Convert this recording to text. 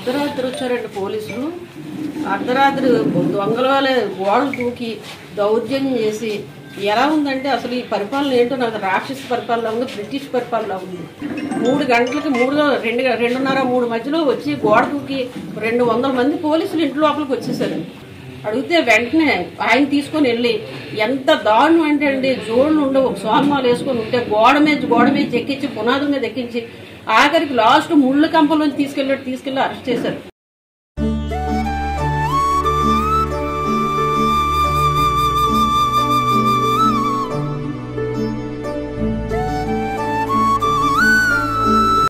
అర్ధరాత్రి వచ్చారండి పోలీసులు అర్ధరాత్రి దొంగల వాళ్ళ గోడలు దూకి దౌర్జన్యం చేసి ఎలా ఉందంటే అసలు ఈ పరిపాలన ఏంటో నాకు రాక్షస పరిపాలన ఉంది బ్రిటిష్ పరిపాలన ఉంది మూడు గంటలకి మూడు రెండు రెండున్నర మూడు మధ్యలో వచ్చి గోడ దూకి రెండు వందల మంది పోలీసులు ఇంటి లోపలికి వచ్చేసారు అడిగితే వెంటనే ఆయన తీసుకొని వెళ్ళి ఎంత దారుణం అంటే అండి జోళ్ళు ఉండవు సోన్మాలు వేసుకొని ఉంటే గోడ మీద గోడ మీద ఎక్కించి పునాది మీద ఎక్కించి ఆఖరికి లాస్ట్ ముళ్ళు కంపలోంచి తీసుకెళ్ళి తీసుకెళ్ళి అరెస్ట్ చేశారు